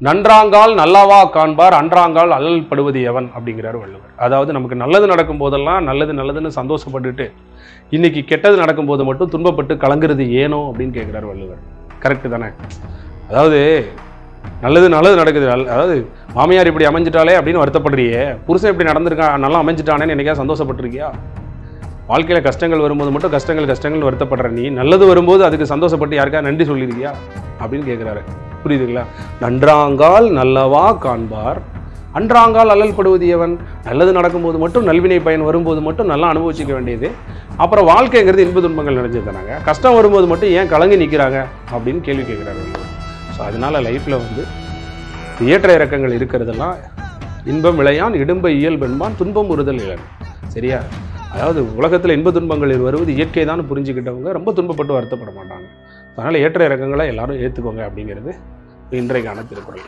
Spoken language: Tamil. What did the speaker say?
நன்றாங்கால் நல்லவா காண்பார் அன்றாங்கால் அல்லல் படுவது எவன் அப்படிங்கிறார் வள்ளுவர் அதாவது நமக்கு நல்லது நடக்கும் போதெல்லாம் நல்லது நல்லதுன்னு சந்தோஷப்பட்டுட்டு இன்னைக்கு கெட்டது நடக்கும்போது மட்டும் துன்பப்பட்டு கலங்குறது ஏனோ அப்படின்னு கேட்குறாரு வள்ளுவர் கரெக்டு தானே அதாவது நல்லது நல்லது நடக்குது நல்ல- அதாவது மாமியார் இப்படி அமைஞ்சிட்டாலே அப்படின்னு வருத்தப்படுறியே புருஷன் இப்படி நடந்திருக்கான் நல்லா அமைஞ்சிட்டானேன்னு என்னைக்கா சந்தோஷப்பட்டிருக்கியா வாழ்க்கையில் கஷ்டங்கள் வரும்போது மட்டும் கஷ்டங்கள் கஷ்டங்கள் வருத்தப்படுற நீ நல்லது வரும்போது அதுக்கு சந்தோஷப்பட்டு யாருக்கா நன்றி சொல்லியிருக்கியா அப்படின்னு கேட்குறாரு புரியுதுங்களா நன்றாங்கால் நல்லவா காண்பார் அன்றாங்கால் அல்லல் படுவது எவன் நல்லது நடக்கும்போது மட்டும் நல்வினை பயன் வரும்போது மட்டும் நல்லா அனுபவிச்சுக்க வேண்டியது அப்புறம் வாழ்க்கைங்கிறது இன்ப துன்பங்கள் நிறைஞ்சிருந்தாங்க கஷ்டம் வரும்போது மட்டும் ஏன் கலங்கி நிற்கிறாங்க அப்படின்னு கேள்வி கேட்குறாரு ஸோ அதனால லைஃப்பில் வந்து ஏற்ற இறக்கங்கள் இருக்கிறதெல்லாம் இன்பம் விளையான் இடும்ப இயல்பென்பான் துன்பம் உறுதல் இளன் சரியா அதாவது உலகத்தில் இன்ப துன்பங்கள் வருவது இயற்கை தான் புரிஞ்சுக்கிட்டவங்க ரொம்ப துன்பப்பட்டு வருத்தப்பட மாட்டாங்க அதனால் ஏற்ற இறக்கங்களை எல்லாரும் ஏற்றுக்கோங்க அப்படிங்கிறது இன்றைக்கான திருக்குறள்